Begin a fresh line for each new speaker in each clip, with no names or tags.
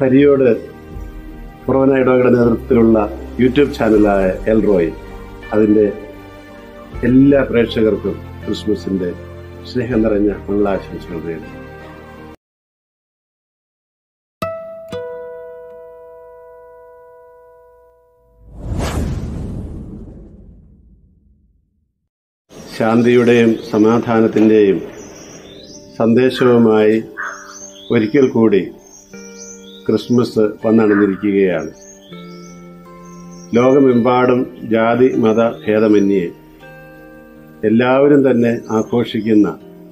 തരിയോട് പുറവന ഇടവകയുടെ നേതൃത്വത്തിലുള്ള YouTube ചാനലായ El Roi അതിൻ്റെ എല്ലാ പ്രേക്ഷകർക്കും ക്രിസ്മസിന്റെ സ്നേഹം നിറഞ്ഞ മംഗളാശംസകൾ നേരുന്നു ശാന്തിയുടെയും സമാധാനത്തിൻ്റെയും സന്ദേശവുമായി ഒരിക്കൽ കൂടി ക്രിസ്മസ് വന്നണഞ്ഞിരിക്കുകയാണ് ലോകമെമ്പാടും ജാതി മത ഭേദമന്യേ എല്ലാവരും തന്നെ ആഘോഷിക്കുന്ന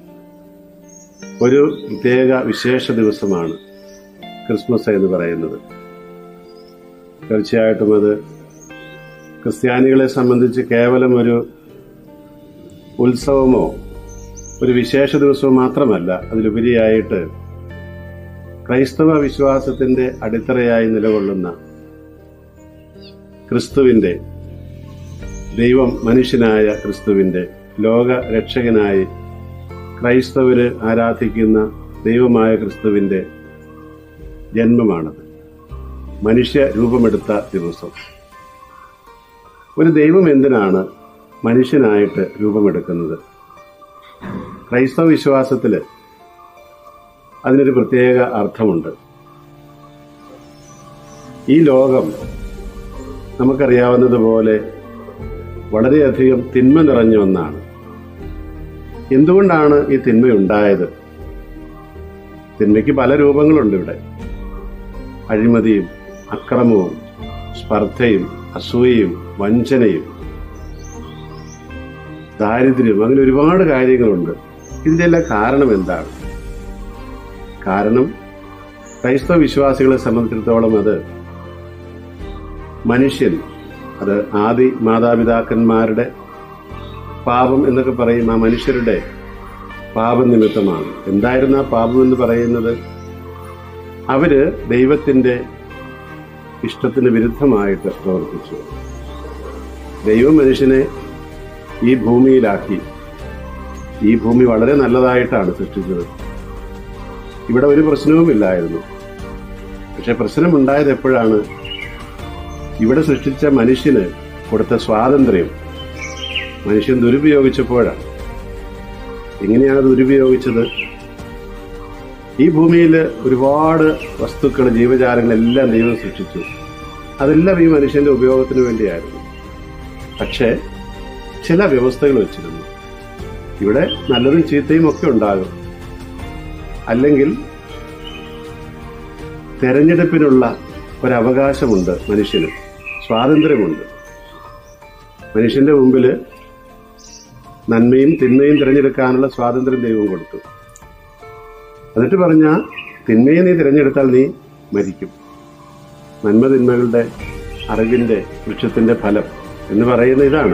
ഒരു പ്രത്യേക വിശേഷ ദിവസമാണ് ക്രിസ്മസ് എന്ന് പറയുന്നത് തീർച്ചയായിട്ടും അത് ക്രിസ്ത്യാനികളെ സംബന്ധിച്ച് കേവലം ഒരു ഉത്സവമോ ഒരു വിശേഷ ദിവസമോ മാത്രമല്ല അതിലുപരിയായിട്ട് ക്രൈസ്തവ വിശ്വാസത്തിന്റെ അടിത്തറയായി നിലകൊള്ളുന്ന ക്രിസ്തുവിന്റെ ദൈവം മനുഷ്യനായ ക്രിസ്തുവിന്റെ ലോക രക്ഷകനായി ക്രൈസ്തവര് ആരാധിക്കുന്ന ദൈവമായ ക്രിസ്തുവിന്റെ ജന്മമാണത് മനുഷ്യ രൂപമെടുത്ത ദിവസം ഒരു ദൈവം എന്തിനാണ് മനുഷ്യനായിട്ട് രൂപമെടുക്കുന്നത് ക്രൈസ്തവ വിശ്വാസത്തില് അതിനൊരു പ്രത്യേക അർത്ഥമുണ്ട് ഈ ലോകം നമുക്കറിയാവുന്നതുപോലെ വളരെയധികം തിന്മ നിറഞ്ഞ ഒന്നാണ് എന്തുകൊണ്ടാണ് ഈ തിന്മയുണ്ടായത് തിന്മയ്ക്ക് പല രൂപങ്ങളുണ്ട് ഇവിടെ അഴിമതിയും അക്രമവും സ്പർദ്ധയും അസൂയയും വഞ്ചനയും ദാരിദ്ര്യവും അങ്ങനെ ഒരുപാട് കാര്യങ്ങളുണ്ട് ഇതിന്റെ എല്ലാം കാരണം എന്താണ് കാരണം ക്രൈസ്തവ വിശ്വാസികളെ സംബന്ധിച്ചിടത്തോളം അത് മനുഷ്യൻ അത് ആദി മാതാപിതാക്കന്മാരുടെ പാപം എന്നൊക്കെ പറയും ആ മനുഷ്യരുടെ പാപനിമിത്തമാണ് എന്തായിരുന്നു ആ പാപം എന്ന് പറയുന്നത് അവര് ദൈവത്തിന്റെ ഇഷ്ടത്തിന് വിരുദ്ധമായിട്ട് പ്രവർത്തിച്ചു ദൈവം മനുഷ്യനെ ഈ ഭൂമിയിലാക്കി ഈ ഭൂമി വളരെ നല്ലതായിട്ടാണ് സൃഷ്ടിച്ചത് ഇവിടെ ഒരു പ്രശ്നവുമില്ലായിരുന്നു പക്ഷെ പ്രശ്നമുണ്ടായത് എപ്പോഴാണ് ഇവിടെ സൃഷ്ടിച്ച മനുഷ്യന് കൊടുത്ത സ്വാതന്ത്ര്യം മനുഷ്യൻ ദുരുപയോഗിച്ചപ്പോഴാണ് എങ്ങനെയാണ് ദുരുപയോഗിച്ചത് ഈ ഭൂമിയിൽ ഒരുപാട് വസ്തുക്കൾ ജീവജാലങ്ങളെല്ലാം ദൈവം സൃഷ്ടിച്ചു അതെല്ലാം ഈ മനുഷ്യന്റെ ഉപയോഗത്തിന് വേണ്ടിയായിരുന്നു പക്ഷേ ചില വ്യവസ്ഥകൾ വെച്ചിരുന്നു ഇവിടെ നല്ലതും ചീത്തയും ഒക്കെ ഉണ്ടാകും അല്ലെങ്കിൽ തെരഞ്ഞെടുപ്പിനുള്ള ഒരവകാശമുണ്ട് മനുഷ്യന് സ്വാതന്ത്ര്യമുണ്ട് മനുഷ്യന്റെ മുമ്പിൽ നന്മയും തിന്മയും തിരഞ്ഞെടുക്കാനുള്ള സ്വാതന്ത്ര്യം ദൈവം കൊടുത്തു എന്നിട്ട് പറഞ്ഞ തിന്മയെ നീ തിരഞ്ഞെടുത്താൽ നീ മരിക്കും നന്മ തിന്മകളുടെ അറിവിന്റെ വൃക്ഷത്തിന്റെ ഫലം എന്ന് പറയുന്ന ഇതാണ്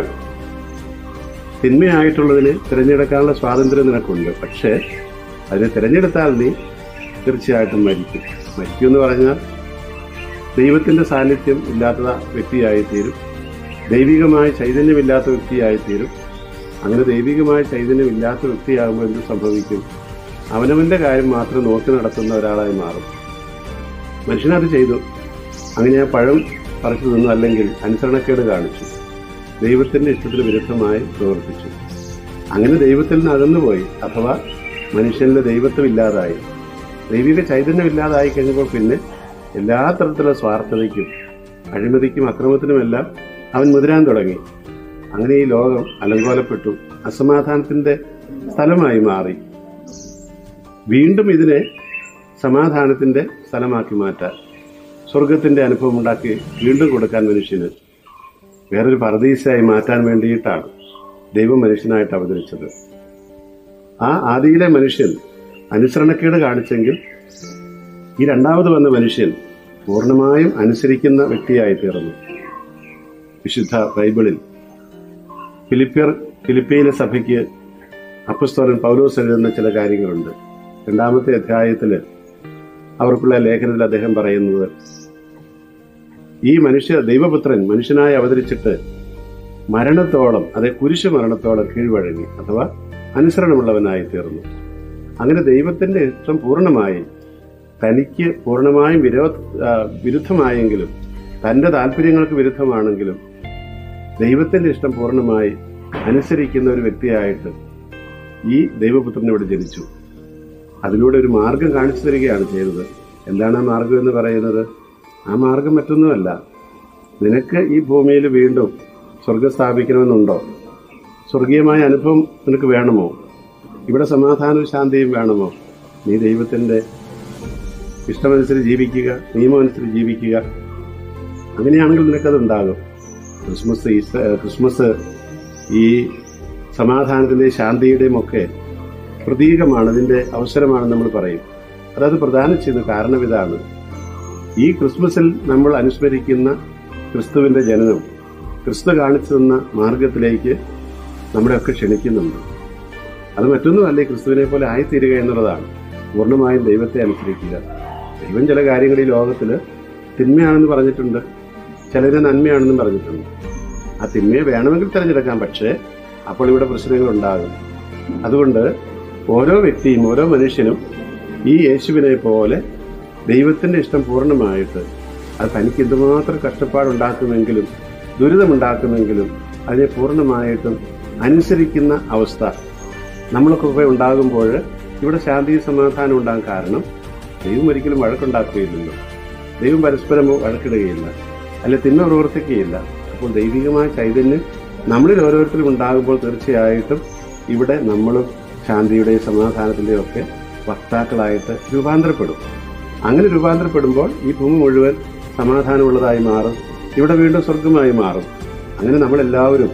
തിന്മയായിട്ടുള്ളതിനെ തിരഞ്ഞെടുക്കാനുള്ള സ്വാതന്ത്ര്യം നിനക്കുണ്ട് പക്ഷേ അതിനെ തിരഞ്ഞെടുത്താൽ നീ തീർച്ചയായിട്ടും മരിക്കും മരിക്കും എന്ന് പറഞ്ഞാൽ ദൈവത്തിന്റെ സാന്നിധ്യം ഇല്ലാത്ത വ്യക്തിയായി തീരും ദൈവികമായ ചൈതന്യമില്ലാത്ത വ്യക്തിയായി തീരും അങ്ങനെ ദൈവികമായ ചൈതന്യമില്ലാത്ത വ്യക്തിയാകുമ്പോൾ എന്ത് സംഭവിക്കും അവനവന്റെ കാര്യം മാത്രം നോക്കി നടത്തുന്ന ഒരാളായി മാറും മനുഷ്യനത് ചെയ്തു അങ്ങനെ ആ പഴം പറിച്ചു തിന്നു അല്ലെങ്കിൽ അനുസരണക്കേട് കാണിച്ചു ദൈവത്തിന്റെ ഇഷ്ടത്തിന് വിരുദ്ധമായി പ്രവർത്തിച്ചു അങ്ങനെ ദൈവത്തിൽ നിന്ന് അകന്നുപോയി അഥവാ മനുഷ്യനിലെ ദൈവത്വം ഇല്ലാതായി ദൈവിക ചൈതന്യം ഇല്ലാതായി കഴിഞ്ഞപ്പോൾ പിന്നെ എല്ലാ തരത്തിലുള്ള സ്വാർത്ഥതയ്ക്കും അഴിമതിക്കും അക്രമത്തിനുമെല്ലാം അവൻ മുതിരാൻ തുടങ്ങി അങ്ങനെ ഈ ലോകം അലങ്കോലപ്പെട്ടു അസമാധാനത്തിന്റെ സ്ഥലമായി മാറി വീണ്ടും ഇതിനെ സമാധാനത്തിന്റെ സ്ഥലമാക്കി മാറ്റാൻ സ്വർഗത്തിന്റെ അനുഭവം ഉണ്ടാക്കി വീണ്ടും കൊടുക്കാൻ മനുഷ്യന് വേറൊരു പരദീസയായി മാറ്റാൻ വേണ്ടിയിട്ടാണ് ദൈവം മനുഷ്യനായിട്ട് അവതരിച്ചത് ആ ആദിയിലെ മനുഷ്യൻ അനുസരണക്കേട് കാണിച്ചെങ്കിൽ ഈ രണ്ടാമത് വന്ന മനുഷ്യൻ പൂർണ്ണമായും അനുസരിക്കുന്ന വ്യക്തിയായി തീർന്നു വിശുദ്ധ ബൈബിളിൽ ഫിലിപ്പിയർ ഫിലിപ്പിയിലെ സഭയ്ക്ക് അപ്പസ്തോലൻ പൗലോസ് എഴുതുന്ന ചില കാര്യങ്ങളുണ്ട് രണ്ടാമത്തെ അധ്യായത്തില് അവർക്കുള്ള ലേഖനത്തിൽ അദ്ദേഹം പറയുന്നത് ഈ മനുഷ്യ ദൈവപുത്രൻ മനുഷ്യനായി അവതരിച്ചിട്ട് മരണത്തോളം അതെ കുരിശു മരണത്തോളം കീഴ്വഴങ്ങി അഥവാ അനുസരണമുള്ളവനായി തീർന്നു അങ്ങനെ ദൈവത്തിന്റെ ഇഷ്ടം പൂർണ്ണമായി തനിക്ക് പൂർണ്ണമായും വിരോധ ആ, വിരുദ്ധമായെങ്കിലും തന്റെ താല്പര്യങ്ങൾക്ക് വിരുദ്ധമാണെങ്കിലും ദൈവത്തിന്റെ ഇഷ്ടം പൂർണ്ണമായി അനുസരിക്കുന്ന ഒരു വ്യക്തിയായിട്ട് ഈ ദൈവപുത്രൻ ഇവിടെ ജനിച്ചു അതിലൂടെ ഒരു മാർഗം കാണിച്ചു തരികയാണ് ചെയ്തത് എന്താണ് ആ മാർഗം എന്ന് പറയുന്നത് ആ മാർഗം മറ്റൊന്നുമല്ല നിനക്ക് ഈ ഭൂമിയിൽ വീണ്ടും സ്വർഗം സ്ഥാപിക്കണമെന്നുണ്ടോ സ്വർഗീയമായ അനുഭവം നിനക്ക് വേണമോ ഇവിടെ സമാധാനവും ശാന്തിയും വേണമോ നീ ദൈവത്തിന്റെ ഇഷ്ടമനുസരിച്ച് ജീവിക്കുക നിയമമനുസരിച്ച് ജീവിക്കുക അങ്ങനെയാണെങ്കിൽ നിനക്കത് ഉണ്ടാകും ക്രിസ്മസ് ഈസ്റ്റർ ക്രിസ്മസ് ഈ സമാധാനത്തിന്റെയും ശാന്തിയുടെയും ഒക്കെ പ്രതീകമാണ് അതിന്റെ അവസരമാണെന്ന് നമ്മൾ പറയും അതത് പ്രദാനം ചെയ്യുന്ന കാരണം ഇതാണ് ഈ ക്രിസ്മസിൽ നമ്മൾ അനുസ്മരിക്കുന്ന ക്രിസ്തുവിന്റെ ജനനം ക്രിസ്തു കാണിച്ചു തന്ന മാർഗത്തിലേക്ക് നമ്മളെയൊക്കെ ക്ഷണിക്കുന്നുണ്ട് അത് മറ്റൊന്നുമല്ല ഈ ക്രിസ്തുവിനെ പോലെ ആയിത്തീരുക എന്നുള്ളതാണ് പൂർണ്ണമായും ദൈവത്തെ അനുസരിക്കുക ദൈവം ചില കാര്യങ്ങൾ ഈ ലോകത്തിൽ തിന്മയാണെന്ന് പറഞ്ഞിട്ടുണ്ട് ചിലരെ നന്മയാണെന്നും പറഞ്ഞിട്ടുണ്ട് ആ തിന്മയെ വേണമെങ്കിൽ തിരഞ്ഞെടുക്കാം പക്ഷേ അപ്പോൾ ഇവിടെ പ്രശ്നങ്ങൾ ഉണ്ടാകും അതുകൊണ്ട് ഓരോ വ്യക്തിയും ഓരോ മനുഷ്യനും ഈ യേശുവിനെ പോലെ ദൈവത്തിന്റെ ഇഷ്ടം പൂർണ്ണമായിട്ട് അത് തനിക്ക് എന്തുമാത്രം കഷ്ടപ്പാടുണ്ടാക്കുമെങ്കിലും ദുരിതമുണ്ടാക്കുമെങ്കിലും അതിനെ പൂർണ്ണമായിട്ടും അനുസരിക്കുന്ന അവസ്ഥ നമ്മളൊക്കെ ഉണ്ടാകുമ്പോൾ ഇവിടെ ശാന്തി സമാധാനം ഉണ്ടാകാൻ കാരണം ദൈവം ഒരിക്കലും വഴക്കുണ്ടാക്കുകയില്ലല്ലോ ദൈവം പരസ്പരം വഴക്കിടുകയില്ല അല്ലെ തിന്മ പ്രവർത്തിക്കുകയില്ല അപ്പോൾ ദൈവികമായ ചൈതന്യം നമ്മളിൽ ഓരോരുത്തരും ഉണ്ടാകുമ്പോൾ തീർച്ചയായിട്ടും ഇവിടെ നമ്മളും ശാന്തിയുടെയും സമാധാനത്തിന്റെയും ഒക്കെ വക്താക്കളായിട്ട് രൂപാന്തരപ്പെടും അങ്ങനെ രൂപാന്തരപ്പെടുമ്പോൾ ഈ ഭൂമി മുഴുവൻ സമാധാനമുള്ളതായി മാറും ഇവിടെ വീണ്ടും സ്വർഗമായി മാറും അങ്ങനെ നമ്മളെല്ലാവരും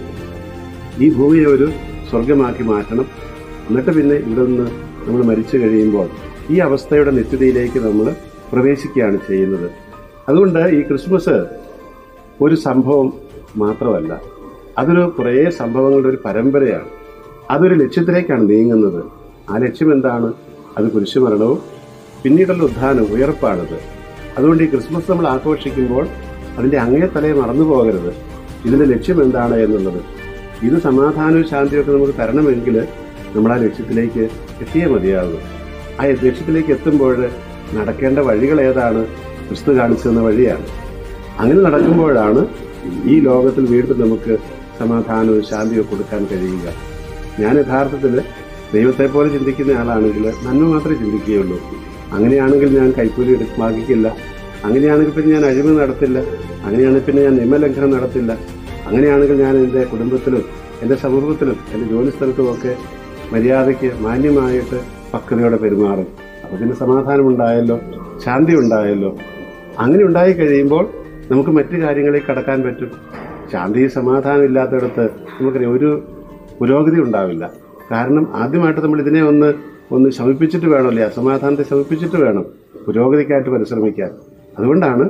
ഈ ഭൂമിയെ ഒരു സ്വർഗമാക്കി മാറ്റണം എന്നിട്ട് പിന്നെ ഇവിടെ നിന്ന് നമ്മൾ മരിച്ചു കഴിയുമ്പോൾ ഈ അവസ്ഥയുടെ നിത്യതയിലേക്ക് നമ്മൾ പ്രവേശിക്കുകയാണ് ചെയ്യുന്നത് അതുകൊണ്ട് ഈ ക്രിസ്മസ് ഒരു സംഭവം മാത്രമല്ല അതൊരു കുറേ സംഭവങ്ങളുടെ ഒരു പരമ്പരയാണ് അതൊരു ലക്ഷ്യത്തിലേക്കാണ് നീങ്ങുന്നത് ആ ലക്ഷ്യം എന്താണ് അത് കുരിശുമരണവും പിന്നീടുള്ള ഉദ്ധാനം ഉയർപ്പാണത് അതുകൊണ്ട് ഈ ക്രിസ്മസ് നമ്മൾ ആഘോഷിക്കുമ്പോൾ അതിന്റെ അങ്ങേ തലയെ മറന്നു പോകരുത് ഇതിന്റെ ലക്ഷ്യം എന്താണ് എന്നുള്ളത് ഇത് സമാധാനവും ശാന്തിയും ഒക്കെ നമുക്ക് തരണമെങ്കിൽ നമ്മൾ ആ ലക്ഷ്യത്തിലേക്ക് എത്തിയേ മതിയാകും ആ ലക്ഷ്യത്തിലേക്ക് എത്തുമ്പോൾ നടക്കേണ്ട വഴികൾ ഏതാണ് ക്രിസ്തു കാണിച്ചു തന്ന വഴിയാണ് അങ്ങനെ നടക്കുമ്പോഴാണ് ഈ ലോകത്തിൽ വീണ്ടും നമുക്ക് സമാധാനവും ശാന്തിയും കൊടുക്കാൻ കഴിയുക ഞാൻ യഥാർത്ഥത്തിൽ ദൈവത്തെ പോലെ ചിന്തിക്കുന്ന ആളാണെങ്കിൽ നന്മ മാത്രമേ ചിന്തിക്കുകയുള്ളൂ അങ്ങനെയാണെങ്കിൽ ഞാൻ കൈക്കൂലി എടു- വാങ്ങിക്കില്ല അങ്ങനെയാണെങ്കിൽ പിന്നെ ഞാൻ അഴിമതി നടത്തില്ല അങ്ങനെയാണെങ്കിൽ പിന്നെ ഞാൻ നിയമലംഘനം നടത്തില്ല അങ്ങനെയാണെങ്കിൽ ഞാൻ എൻ്റെ കുടുംബത്തിലും എൻ്റെ സമൂഹത്തിലും എൻ്റെ ജോലിസ്ഥലത്തും ഒക്കെ മര്യാദയ്ക്ക് മാന്യമായിട്ട് പക്വതയോടെ പെരുമാറും അപ്പൊ പിന്നെ സമാധാനം ഉണ്ടായല്ലോ ശാന്തി ഉണ്ടായല്ലോ അങ്ങനെ ഉണ്ടായി കഴിയുമ്പോൾ നമുക്ക് മറ്റു കാര്യങ്ങളിലേക്ക് കടക്കാൻ പറ്റും ശാന്തി സമാധാനം ഇല്ലാത്തയിടത്ത് നമുക്ക് ഒരു പുരോഗതി ഉണ്ടാവില്ല കാരണം ആദ്യമായിട്ട് നമ്മൾ ഇതിനെ ഒന്ന് ഒന്ന് ശമിപ്പിച്ചിട്ട് വേണമല്ലേ അസമാധാനത്തെ ശമിപ്പിച്ചിട്ട് വേണം പുരോഗതിക്കായിട്ട് പരിശ്രമിക്കാൻ അതുകൊണ്ടാണ്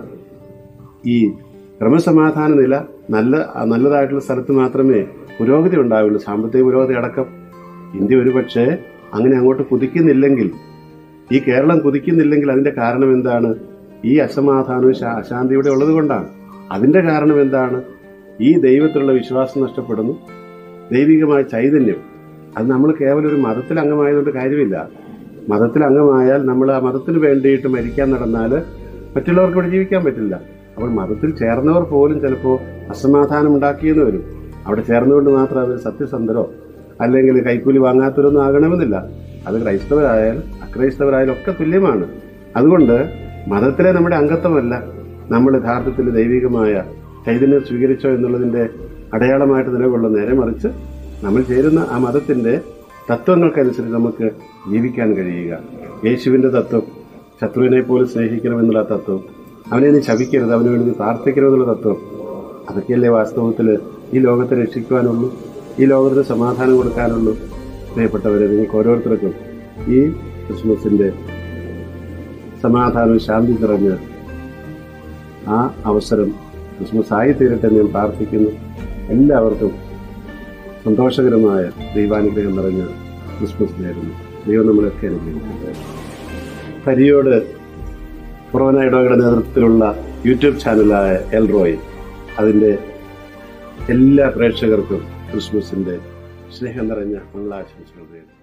ഈ ക്രമസമാധാന നില നല്ല നല്ലതായിട്ടുള്ള സ്ഥലത്ത് മാത്രമേ പുരോഗതി ഉണ്ടാവുള്ളൂ സാമ്പത്തിക പുരോഗതി അടക്കം ഇന്ത്യ ഒരുപക്ഷെ അങ്ങനെ അങ്ങോട്ട് കുതിക്കുന്നില്ലെങ്കിൽ ഈ കേരളം കുതിക്കുന്നില്ലെങ്കിൽ അതിന്റെ കാരണം എന്താണ് ഈ അസമാധാനവും ശാ- അശാന്തിയുടെ ഉള്ളത് കൊണ്ടാണ് അതിന്റെ കാരണം എന്താണ് ഈ ദൈവത്തിലുള്ള വിശ്വാസം നഷ്ടപ്പെടുന്നു ദൈവികമായ ചൈതന്യം അത് നമ്മൾ കേവലം ഒരു മതത്തിൽ അംഗമായതുകൊണ്ട് കാര്യമില്ല മതത്തിൽ അംഗമായാൽ നമ്മൾ ആ മതത്തിന് വേണ്ടിയിട്ട് മരിക്കാൻ നടന്നാൽ മറ്റുള്ളവർക്ക് ഇവിടെ ജീവിക്കാൻ പറ്റില്ല അപ്പോൾ മതത്തിൽ ചേർന്നവർ പോലും ചിലപ്പോൾ അസമാധാനം ഉണ്ടാക്കിയെന്ന് വരും അവിടെ ചേർന്നുകൊണ്ട് മാത്രം അവർ സത്യസന്ധരോ അല്ലെങ്കിൽ കൈക്കൂലി വാങ്ങാത്തവരൊന്നും ആകണമെന്നില്ല അത് ക്രൈസ്തവരായാലും അക്രൈസ്തവരായാലും ഒക്കെ തുല്യമാണ് അതുകൊണ്ട് മതത്തിലെ നമ്മുടെ അംഗത്വമല്ല നമ്മൾ യഥാർത്ഥത്തിൽ ദൈവികമായ ചൈതന്യം സ്വീകരിച്ചോ എന്നുള്ളതിന്റെ അടയാളമായിട്ട് നിലകൊള്ളുന്ന നേരെ മറിച്ച് നമ്മൾ ചേരുന്ന ആ മതത്തിന്റെ തത്വങ്ങൾക്കനുസരിച്ച് നമുക്ക് ജീവിക്കാൻ കഴിയുക യേശുവിന്റെ തത്വം ശത്രുവിനെ പോലും സ്നേഹിക്കണമെന്നുള്ള തത്വം അവനെ നീ ശപിക്കരുത് അവന് വേണ്ടി നീ പ്രാർത്ഥിക്കണമെന്നുള്ള തത്വം അതൊക്കെയല്ലേ വാസ്തവത്തിൽ ഈ ലോകത്തെ രക്ഷിക്കുവാനുള്ളൂ ഈ ലോകത്തിന് സമാധാനം കൊടുക്കാനുള്ളൂ പ്രിയപ്പെട്ടവരെ നിങ്ങൾക്ക് ഓരോരുത്തർക്കും ഈ ക്രിസ്മസിന്റെ സമാധാനവും ശാന്തി നിറഞ്ഞ് ആ അവസരം ക്രിസ്മസ് ആയി തീരട്ടെ എന്ന് ഞാൻ പ്രാർത്ഥിക്കുന്നു എല്ലാവർക്കും സന്തോഷകരമായ ദൈവാനുഗ്രഹം നിറഞ്ഞ ക്രിസ്മസ് നേരുന്നു ദൈവം നമ്മളെയൊക്കെ അനുഗ്രഹിക്കട്ടെ പരിയോട് പുറവന ഇടവകയുടെ നേതൃത്വത്തിലുള്ള യൂട്യൂബ് ചാനലായ എൽറോയ് അതിൻ്റെ എല്ലാ പ്രേക്ഷകർക്കും ക്രിസ്മസിന്റെ സ്നേഹം നിറഞ്ഞ മംഗളാശംസകൾ നേരുന്നു